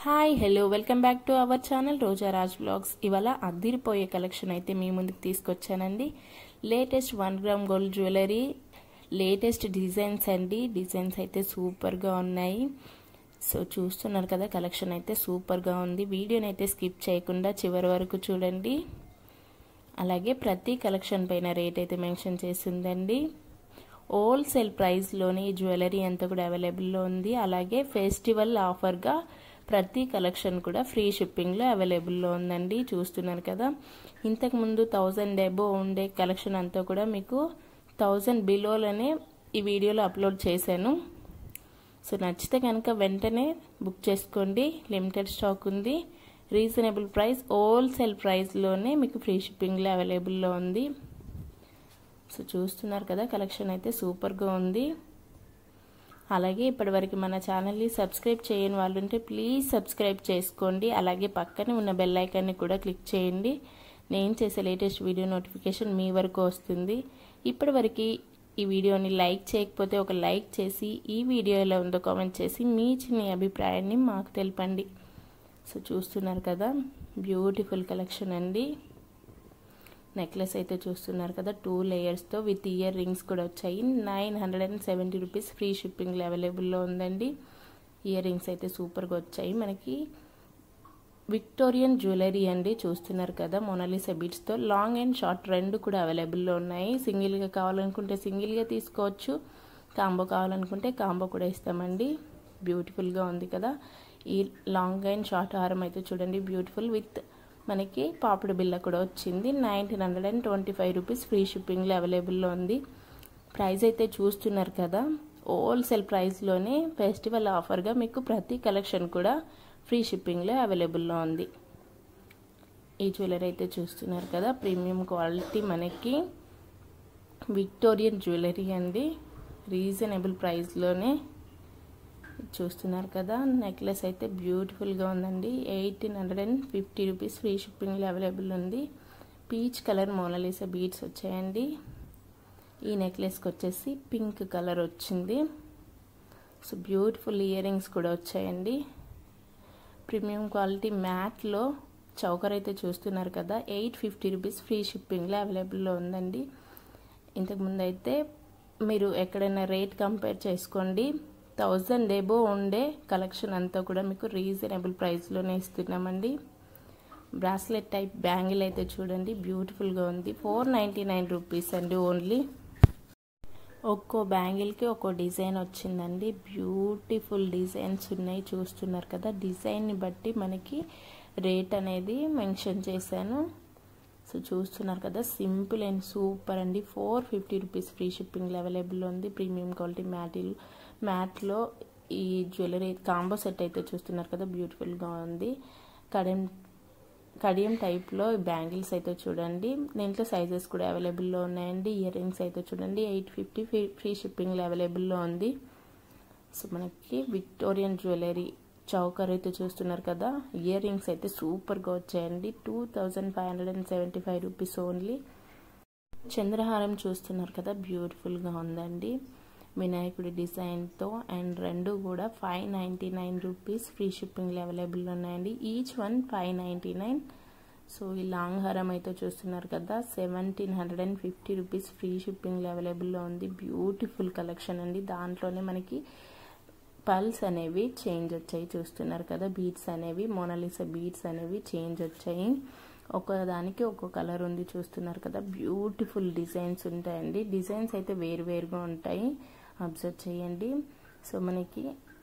hi hello welcome back to our channel Roja Raj vlogs ఇవాళ అద్దిరిపోయే collection అయితే మీ ముందుకు తీసుకొచ్చానండి latest one gram gold jewellery latest designs అండి డిజైన్స్ అయితే సూపర్గా ఉన్నాయి సో చూస్తున్నారు కదా కలెక్షన్ అయితే సూపర్గా ఉంది వీడియోని అయితే స్కిప్ చేయకుండా చివరి వరకు చూడండి అలాగే ప్రతి కలెక్షన్ పైన రేట్ అయితే మెన్షన్ చేసిందండి హోల్సేల్ ప్రైస్లోని జ్యువెలరీ అంతా కూడా అవైలబుల్లో ఉంది అలాగే ఫెస్టివల్ ఆఫర్గా ప్రతి కలెక్షన్ కూడా ఫ్రీ షిప్పింగ్లో అవైలబుల్లో ఉందండి చూస్తున్నారు కదా ఇంతకుముందు థౌజండ్ ఎబో ఉండే కలెక్షన్ అంతా కూడా మీకు థౌజండ్ బిలోలోనే ఈ వీడియోలో అప్లోడ్ చేశాను సో నచ్చితే కనుక వెంటనే బుక్ చేసుకోండి లిమిటెడ్ స్టాక్ ఉంది రీజనబుల్ ప్రైస్ హోల్సేల్ ప్రైస్లోనే మీకు ఫ్రీ షిప్పింగ్లో అవైలబుల్లో ఉంది సో చూస్తున్నారు కదా కలెక్షన్ అయితే సూపర్గా ఉంది అలాగే ఇప్పటివరకు మన ఛానల్ని సబ్స్క్రైబ్ చేయని వాళ్ళు ఉంటే ప్లీజ్ సబ్స్క్రైబ్ చేసుకోండి అలాగే పక్కనే ఉన్న బెల్ ఐకాన్ని కూడా క్లిక్ చేయండి నేను చేసే లేటెస్ట్ వీడియో నోటిఫికేషన్ మీ వరకు వస్తుంది ఇప్పటివరకు ఈ వీడియోని లైక్ చేయకపోతే ఒక లైక్ చేసి ఈ వీడియో ఎలా ఉందో కామెంట్ చేసి మీ చిన్న అభిప్రాయాన్ని మాకు తెలపండి సో చూస్తున్నారు కదా బ్యూటిఫుల్ కలెక్షన్ అండి నెక్లెస్ అయితే చూస్తున్నారు కదా టూ లేయర్స్తో విత్ ఇయర్ రింగ్స్ కూడా వచ్చాయి nine hundred and seventy rupees free షిప్పింగ్లో అవైలబుల్లో ఉందండి ఇయర్ రింగ్స్ అయితే సూపర్గా వచ్చాయి మనకి విక్టోరియన్ జ్యువెలరీ అండి చూస్తున్నారు కదా మొనాలిసా బీట్స్తో లాంగ్ అండ్ షార్ట్ రెండు కూడా అవైలబుల్లో ఉన్నాయి సింగిల్గా కావాలనుకుంటే సింగిల్గా తీసుకోవచ్చు కాంబో కావాలనుకుంటే కాంబో కూడా ఇస్తామండి బ్యూటిఫుల్గా ఉంది కదా ఈ లాంగ్ అండ్ షార్ట్ హారం అయితే చూడండి బ్యూటిఫుల్ విత్ మనకి పాపుడు బిల్ల కూడా వచ్చింది nineteen hundred and twenty five rupees free షిప్పింగ్లో అవైలబుల్లో ఉంది ప్రైస్ అయితే చూస్తున్నారు కదా హోల్సేల్ ప్రైస్లోనే ఫెస్టివల్ ఆఫర్గా మీకు ప్రతి కలెక్షన్ కూడా ఫ్రీ షిప్పింగ్లో అవైలబుల్లో ఉంది ఈ జ్యువెలరీ అయితే చూస్తున్నారు కదా ప్రీమియం క్వాలిటీ మనకి విక్టోరియన్ జ్యువెలరీ అండి రీజనబుల్ ప్రైస్లోనే చూస్తున్నారు కదా నెక్లెస్ అయితే బ్యూటిఫుల్గా ఉందండి eighteen hundred and fifty rupees free షిప్పింగ్లో అవైలబుల్ ఉంది పీచ్ కలర్ మోనలీసా బీడ్స్ వచ్చాయండి ఈ నెక్లెస్కి వచ్చేసి పింక్ కలర్ వచ్చింది సో బ్యూటిఫుల్ ఇయర్ రింగ్స్ కూడా వచ్చాయండి ప్రీమియం క్వాలిటీ మ్యాట్లో చౌకర్ అయితే చూస్తున్నారు కదా ఎయిట్ ఫిఫ్టీ రూపీస్ ఫ్రీ షిప్పింగ్లో అవైలబుల్లో ఉందండి ఇంతకుముందు అయితే మీరు ఎక్కడైనా రేట్ కంపేర్ చేసుకోండి థౌజండ్ ఏబో ఉండే కలెక్షన్ అంతా కూడా మీకు రీజనబుల్ ప్రైస్లోనే ఇస్తున్నామండి బ్రాస్లెట్ టైప్ బ్యాంగిల్ అయితే చూడండి బ్యూటిఫుల్గా ఉంది ఫోర్ నైంటీ నైన్ రూపీస్ అండి ఓన్లీ ఒక్కో బ్యాంగిల్కి ఒక్కో డిజైన్ వచ్చిందండి బ్యూటిఫుల్ డిజైన్స్ ఉన్నాయి చూస్తున్నారు కదా డిజైన్ని బట్టి మనకి రేట్ అనేది మెన్షన్ చేశాను సో చూస్తున్నారు కదా సింపుల్ అండ్ సూపర్ అండి ఫోర్ ఫిఫ్టీ రూపీస్ ఫ్రీ షిప్పింగ్లో అవైలబుల్ ఉంది ప్రీమియం క్వాలిటీ మ్యాటిల్ మ్యాట్లో ఈ జ్యువెలరీ కాంబో సెట్ అయితే చూస్తున్నారు కదా బ్యూటిఫుల్గా ఉంది కడియం కడియం టైప్లో బ్యాంగిల్స్ అయితే చూడండి దీంట్లో సైజెస్ కూడా అవైలబుల్లో ఉన్నాయండి ఇయర్ రింగ్స్ అయితే చూడండి ఎయిట్ ఫిఫ్టీ ఫ్రీ షిప్పింగ్లో అవైలబుల్లో ఉంది సో మనకి విక్టోరియన్ జ్యువెలరీ చౌకర్ అయితే చూస్తున్నారు కదా ఇయర్ రింగ్స్ అయితే సూపర్గా వచ్చాయండి two thousand five hundred and seventy five rupees only చంద్రహారం చూస్తున్నారు కదా బ్యూటిఫుల్గా ఉందండి వినాయకుడి డిజైన్తో అండ్ రెండు కూడా five ninety nine rupees free షిప్పింగ్లో అవైలబుల్ ఉన్నాయండి each one five ninety nine so ఈ లాంగ్ హారం అయితే చూస్తున్నారు కదా seventeen hundred and fifty rupees free షిప్పింగ్లో అవైలబుల్లో ఉంది బ్యూటిఫుల్ కలెక్షన్ అండి దాంట్లోనే మనకి పల్స్ అనేవి చేంజ్ వచ్చాయి చూస్తున్నారు కదా బీడ్స్ అనేవి మోనాలిసా బీడ్స్ అనేవి చేంజ్ వచ్చాయి ఒక్కదానికి ఒక్కో కలర్ ఉంది చూస్తున్నారు కదా బ్యూటిఫుల్ డిజైన్స్ ఉంటాయండి డిజైన్స్ అయితే వేరువేరుగా ఉంటాయి అబ్జర్వ్ చేయండి సో మనకి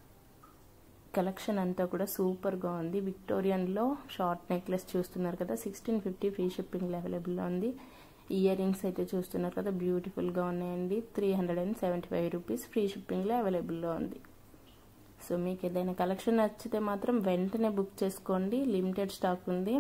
కలెక్షన్ అంతా కూడా సూపర్గా ఉంది విక్టోరియన్లో షార్ట్ నెక్లెస్ చూస్తున్నారు కదా సిక్స్టీన్ ఫిఫ్టీ ఫ్రీ షిప్పింగ్లో అవైలబుల్లో ఉంది ఇయర్ రింగ్స్ అయితే చూస్తున్నారు కదా బ్యూటిఫుల్గా ఉన్నాయండి three hundred and seventy five rupees free షిప్పింగ్లో అవైలబుల్లో ఉంది సో మీకు ఏదైనా కలెక్షన్ నచ్చితే మాత్రం వెంటనే బుక్ చేసుకోండి లిమిటెడ్ స్టాక్ ఉంది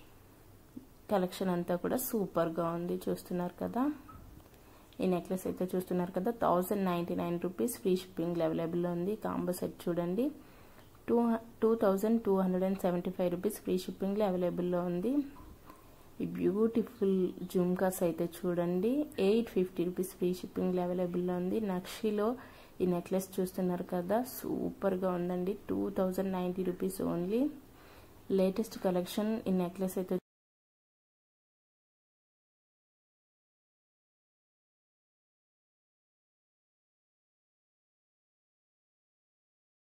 కలెక్షన్ అంతా కూడా సూపర్గా ఉంది చూస్తున్నారు కదా ఈ నెక్లెస్ అయితే చూస్తున్నారు కదా thousand ninety nine rupees free shipping అవైలబుల్లో ఉంది కాంబో సెట్ చూడండి two two thousand two hundred and seventy five rupees free షిప్పింగ్లో అవైలబుల్లో ఉంది ఈ బ్యూటిఫుల్ జుమ్కాస్ అయితే చూడండి ఎయిట్ ఫిఫ్టీ రూపీస్ ఫ్రీ షిప్పింగ్లో అవైలబుల్లో ఉంది నక్షిలో ఈ నెక్లెస్ చూస్తున్నారు కదా సూపర్గా ఉందండి two thousand ninety rupees only latest collection ఈ నెక్లెస్ అయితే